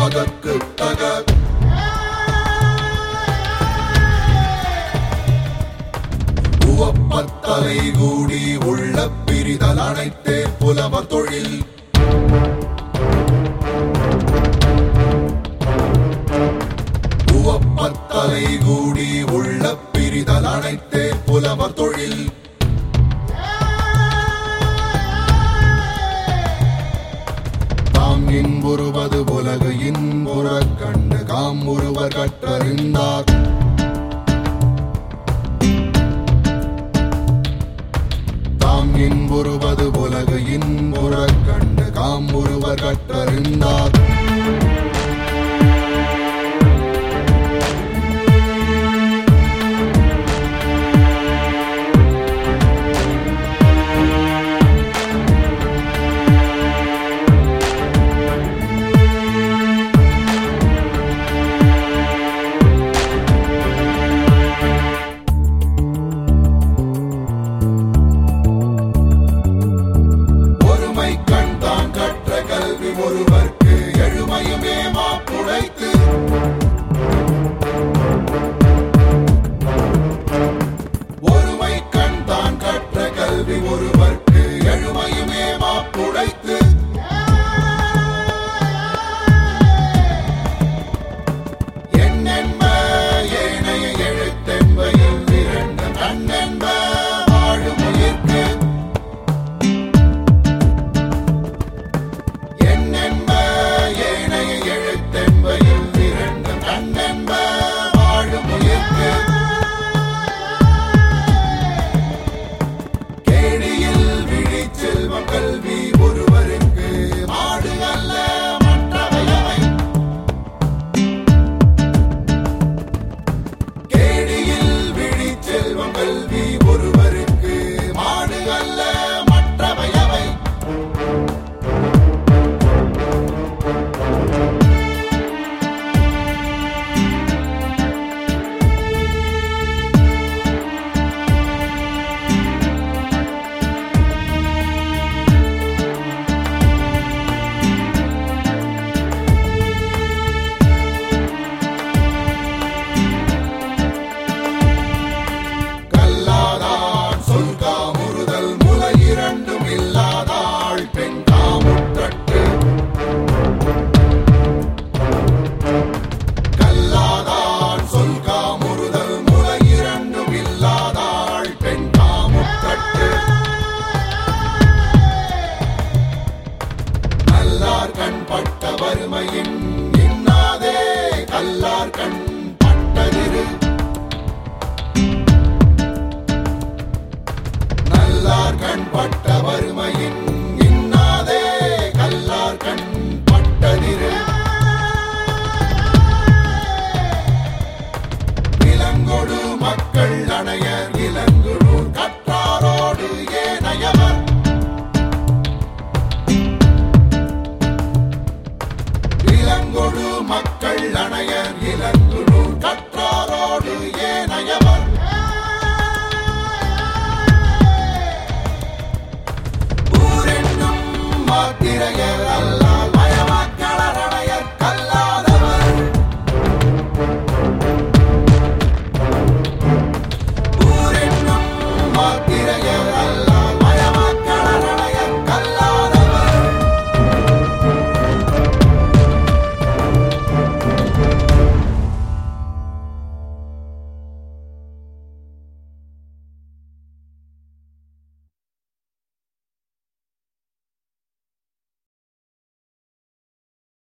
தகக்கு தக உவப்பத்தலை கூடி உள்ள பிரிதல் அனைத்தே புலவர் தொழில் உவப்பத்தலை கூடி உள்ள பிரிதல் அனைத்தே புலவர் தொழில் தாம் இன்புறுவது உலகு இன்புறக் கண்டு காம் ஒருவர் கற்றறிந்தார் தாம் இன்புறுவது உலகு இன்புறக் கண்டு காம் ஒருவர் கற்றறிந்தார் ஒருமை கண் தான் கற்ற கல்வி ஒருவர்க்கு எழுமையுமே மாப்புழைத்து ஒருமை கண் தான் கற்ற கல்வி ஒருவர்க்கு எழுமையுமே மாப்புழைத்து என்னென்ப ஏனைய எழுத்தென்பையில் இரண்டு கண்ணென்ப வாழும் உயிர்க்கு என்னென்ப ஏனைய எழுத்தென்பையில் இரண்டு கண்ணென்ப வாழும் உயிர்க்கு கேடியில் விழிச் செல்வம் கல்வி ஒருவருக்கு மாடு அல்ல மற்றவையவை கேடியில் விழிச் செல்வம் கல்வி ஒருவருக்கு மாடு அல்ல மற்றவையவை கல்லாதாள் சொல் காமுறுதல் முலை இரண்டும் இல்லாதாள் பெண் காமுற்றட்டு கல்லாதாள் சொல் காமுறுதல் முலை இரண்டும் இல்லாதாள் பெண் காமுற்றட்டு நல்லார் கண் பட்ட வறுமையின் இன்னாதே கல்லார் கண் பட்டதிரு நல்லார் கண் பட்ட வறுமையின் இன்னாதே கல்லார் கண் பட்டதிரு இளங்கொடு மக்கள் அணையர் இளங்குழூர் கற்றாரோடு ஏனையவர் இளங்கொடு மக்கள் அணையர் இளங்குழூர்